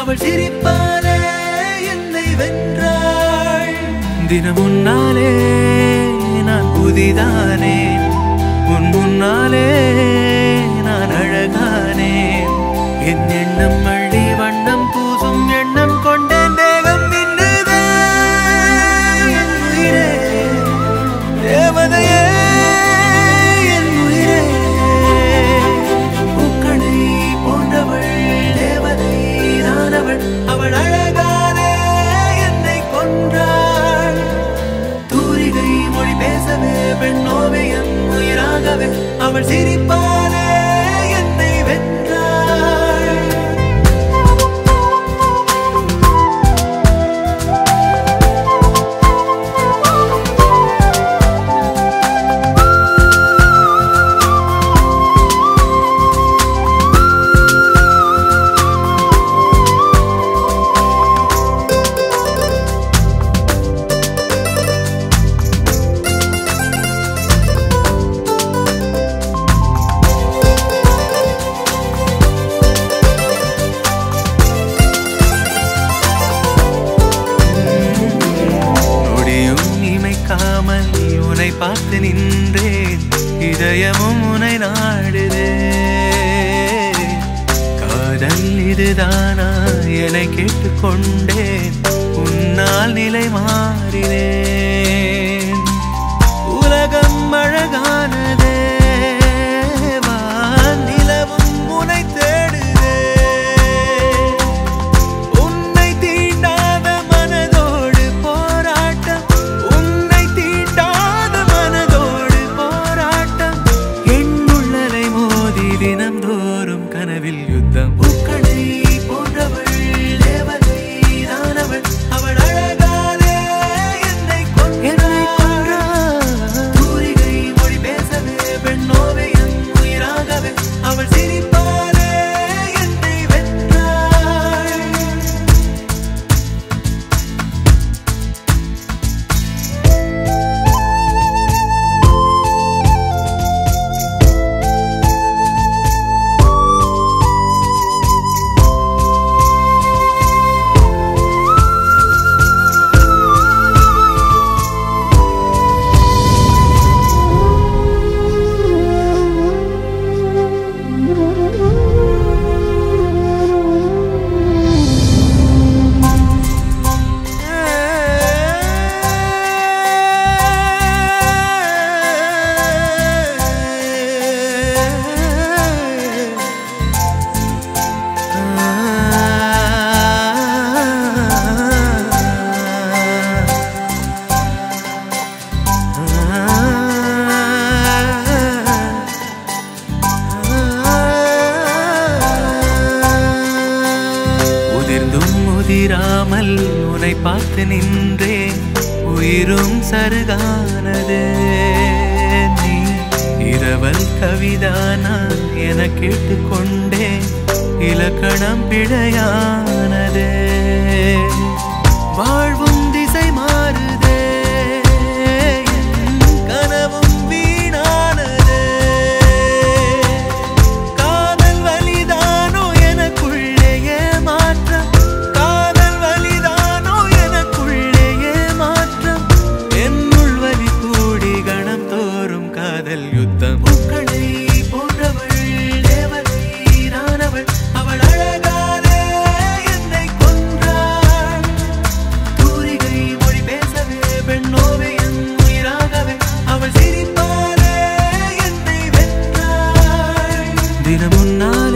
அவள் சிரிப்பாலே என்னை வென்றாள் தினம் முன்னாலே நான் புதிதானேன் உன் முன்னாலே நான் அழகானேன் என் எண்ணம் மழை வண்ணம் பூசும் எண்ணம் கொண்டேன் தேகம் மின்னுதே என் உயிரே தேவதையே என் உயிரே பூக்களை போன்றவள் தேவதை நானவள் அவள் அழகானே என்னை கொன்றாள் தூரிகை மொழி பேசவே பெண்ணோவியம் உயிராகவே அவள் சிரிப்பாலே என்னை வென்றாள் நொடியும் இமைக்காமல் உன்னை பார்த்து நின்றேன் இதயமும் உன்னை நாடுதே காதல் இதுதானா என கேட்டுக்கொண்டேன் உன்னால் நிலை மாறினேன் உலகம் அழகானதே வான் நிலவும் உன்னை தேடுதே உன்னை தீண்டாத மனதோடு போராட்டம் உன்னை தீண்டாத மனதோடு போராட்டம் எண்ணுள்ளலை மோதி தினம்தோறும் கனவில் யுத்தம் பூக்களை போன்றவள் தேவதை நானவள் அவள் அழகாலே என்னை கொன்றாள் தூரிகை மொழி பேசவே பெண்ணோவியம் உயிராகவே அவள் சிரிப்பாலே என்னை வென்றாள் உதிர்ந்தும் முதிராமல் உன்னை பார்த்து நின்றேன் உயிரும் சருகானது நீ இரவல் கவிதானா என கேட்டுக்கொண்டேன் இலக்கணம் பிழையானது வாழ்வும் திசை மாறுதே என் கனவும் வீணானதே காதல் வலிதானோ எனக்குள்ளேயே மாற்றம் காதல் வலிதானோ எனக்குள்ளேயே மாற்றம் என்னுள் வலி கூடி கணம் தோறும் காதல் யுத்தம் பூக்களை போன்றவள் தேவதை நானவள் அவள் அழகாலே என்னை கொன்றாள் தூரிகை மொழி பேசவே பெண்ணோவியம் உயிராகவே அவள் சிரிப்பாலே என்னை வென்றாள் தினம் முன்னால்